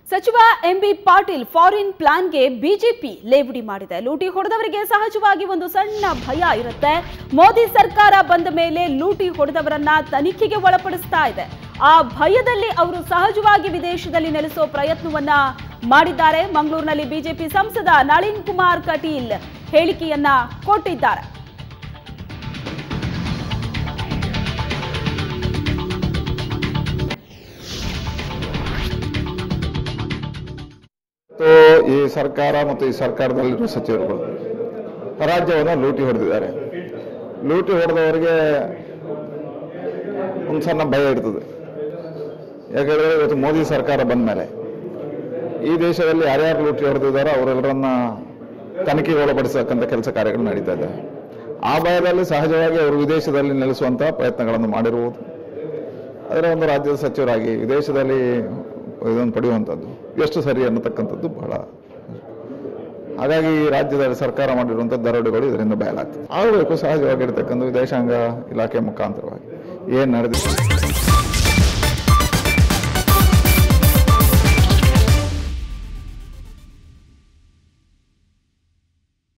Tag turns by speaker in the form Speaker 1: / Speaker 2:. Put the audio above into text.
Speaker 1: ಸಚಿವ M B Patil foreign ಪ್ಲಾನ್ಗೆ BJP ಲೇವಡಿ ಮಾಡಿದೆ ಲೂಟಿ ಹೊಡೆದವರಿಗೆ ಸಹಜವಾಗಿ ಒಂದು ಸಣ್ಣ ಭಯ ಇರುತ್ತೆ ಮೋದಿ ಸರ್ಕಾರ ಬಂದ ಮೇಲೆ ಲೂಟಿ ಹೊಡೆದವರನ್ನ ತನಿಖೆಗೆ ಒಳಪಡಿಸ್ತಾ ಇದೆ ಆ ಭಯದಲ್ಲಿ ಅವರು ಸಹಜವಾಗಿ ವಿದೇಶದಲ್ಲಿ ನೆಲೆಸೋ ಪ್ರಯತ್ನವನ್ನ ಮಾಡಿದ್ದಾರೆ ಮಂಗಳೂರಿನಲ್ಲಿ ಬಿಜೆಪಿ ಸಂಸದ ನಳಿನ್ ಕುಮಾರ್ ಕಟೀಲ್ ಹೇಳಿಕೆಯನ್ನ ಕೊಟ್ಟಿದ್ದಾರೆ
Speaker 2: ಮತ್ತು ಈ ಸರ್ಕಾರ ಮತ್ತು ಈ ಸರ್ಕಾರದಲ್ಲಿರುವ ಸಚಿವರುಗಳು ರಾಜ್ಯವನ್ನು ಲೂಟಿ ಹೊಡೆದಿದ್ದಾರೆ ಲೂಟಿ ಹೊಡೆದವರಿಗೆ ಒಂದು ಸಣ್ಣ ಭಯ ಇರ್ತದೆ ಯಾಕಂದರೆ ಇವತ್ತು ಮೋದಿ ಸರ್ಕಾರ ಬಂದ ಮೇಲೆ ಈ ದೇಶದಲ್ಲಿ ಯಾರ್ಯಾರು ಲೂಟಿ ಹೊಡೆದಿದ್ದಾರೋ ಅವರೆಲ್ಲರನ್ನ ತನಿಖೆಗೆ ಒಳಪಡಿಸತಕ್ಕಂಥ ಕೆಲಸ ಕಾರ್ಯಗಳು ನಡೀತಾ ಇದೆ ಆ ಭಯದಲ್ಲಿ ಸಹಜವಾಗಿ ಅವರು ವಿದೇಶದಲ್ಲಿ ನೆಲೆಸುವಂತಹ ಪ್ರಯತ್ನಗಳನ್ನು ಮಾಡಿರುವುದು ಅದರ ಒಂದು ರಾಜ್ಯದ ಸಚಿವರಾಗಿ ವಿದೇಶದಲ್ಲಿ ಇದನ್ನು ಪಡೆಯುವಂಥದ್ದು ಎಷ್ಟು ಸರಿ ಅನ್ನತಕ್ಕಂಥದ್ದು ಬಹಳ ಹಾಗಾಗಿ ಈ ರಾಜ್ಯದಲ್ಲಿ ಸರ್ಕಾರ ಮಾಡಿರುವಂಥ ದರೋಡೆಗಳು ಇದರಿಂದ ಬಯಲಾಗ್ತದೆ ಆಗಬೇಕು ಸಹಜವಾಗಿರ್ತಕ್ಕಂಥ ವಿದೇಶಾಂಗ ಇಲಾಖೆ ಮುಖಾಂತರವಾಗಿ ಏನು ನಡೆದಿದೆ